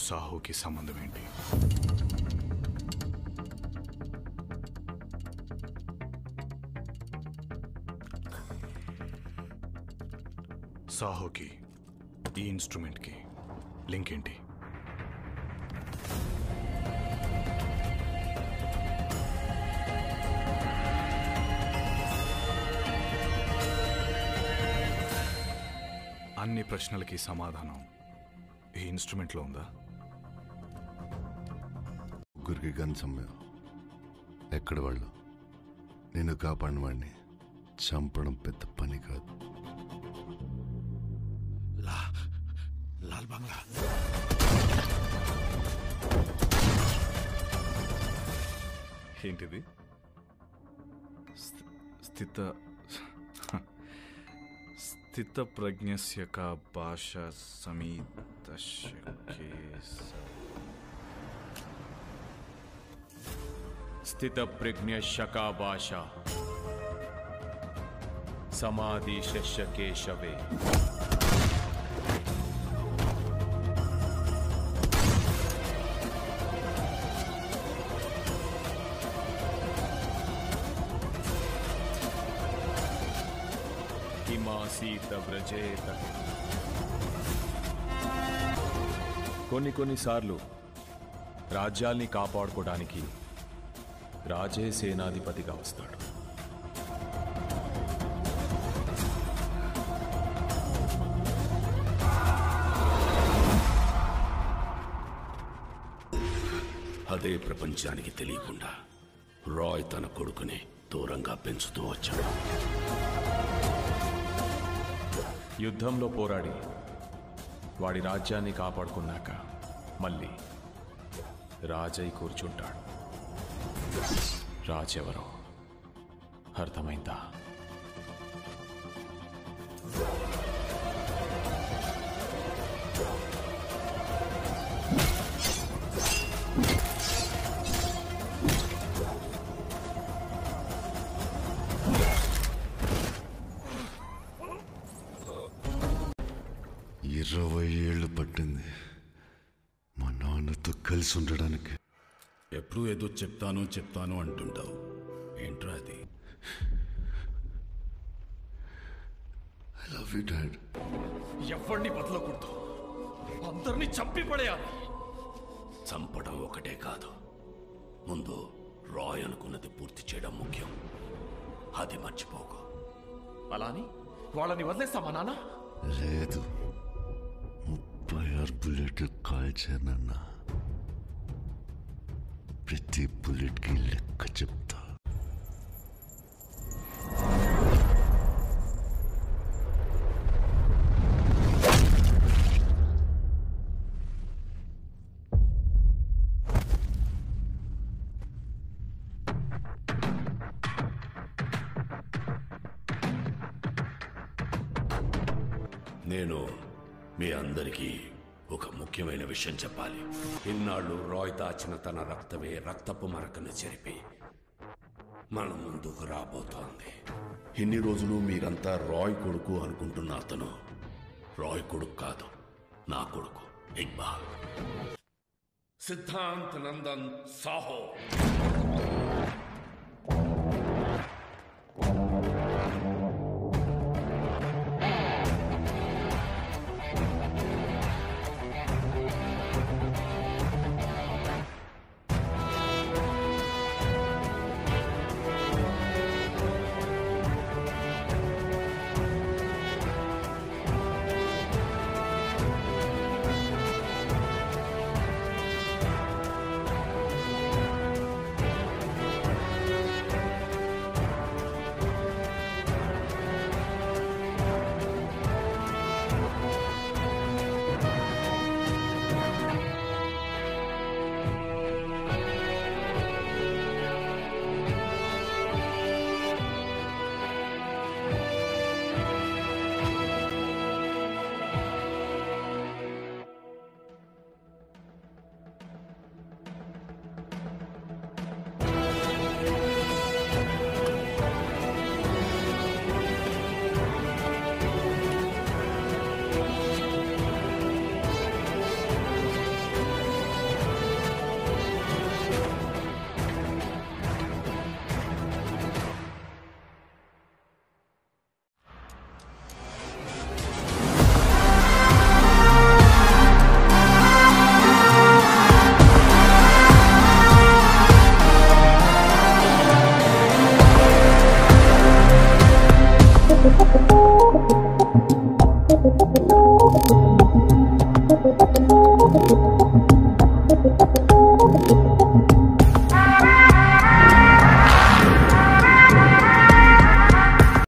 సాహోకి సంబంధం ఏంటి సాహోకి ఈ ఇన్స్ట్రుమెంట్కి లింక్ ఏంటి అన్ని ప్రశ్నలకి సమాధానం ఈ ఇన్స్ట్రుమెంట్లో ఉందా ముగ్గురికి గన్ సమ్మె ఎక్కడ వాళ్ళు నేను కాపాడిన వాడిని చంపడం పెద్ద పని కాదు లా లాల్ బంగ్లా ఏంటిది స్థి- స్థిత స్థిత ప్రజ్ఞస్య కా భాష సమీతస్య కేస स्थितप्रज्ञ शका भाषा समाधि शस्य केशवे హిమాసీత వ్రజేత కొన్ని కొన్నిసార్లు రాజ్యాల్ని కాపాడుకోవడానికి రాజే సేనాధిపతిగా వస్తాడు అదే ప్రపంచానికి తెలియకుండా రాయ్ తన కొడుకుని దూరంగా పెంచుతూ వచ్చాడు యుద్ధంలో పోరాడి వాడి రాజ్యాన్ని కాపాడుకున్నాక మళ్ళీ రాజై కూర్చుంటాడు రాజెవరో అర్థమైందా ఇరవై ఏళ్ళు పట్టింది మా నాన్నతో కలిసి ఉండడానికి ఎప్పుడు ఏదో చెప్తాను చెప్తాను అంటుంటావు ఏంట్రా అది ఐ లవ్ యూ డాడ్ ఎవరిని బదలకూడదు అందరినీ చంపి పడేయాలి చంపడం ఒకటే కాదు ముందు రాయ్ అనుకున్నది పూర్తి చేయడం ముఖ్యం అది మర్చిపోకు అలాని వాళ్ళని వదిలేస్తామా నాన్న లేదు ముప్పై ఆరు బుల్లెట్లు కాల్చానన్నా ప్రతి బుల్లెట్కి లెక్క చెప్తా నేను మీ అందరికీ ఒక ముఖ్యమైన విషయం చెప్పాలి ఇన్నాళ్ళు రాయ్ దాచిన తన రక్తమే రక్తపు మరకను చెరిపి మన ముందుకు రాబోతోంది ఇన్ని రోజులు మీరంతా రాయ్ కొడుకు అనుకుంటున్న అతను రాయ్ కొడుకు కాదు నా కొడుకు ఇక్బాల్ సిద్ధాంత్ నందన్ సాహో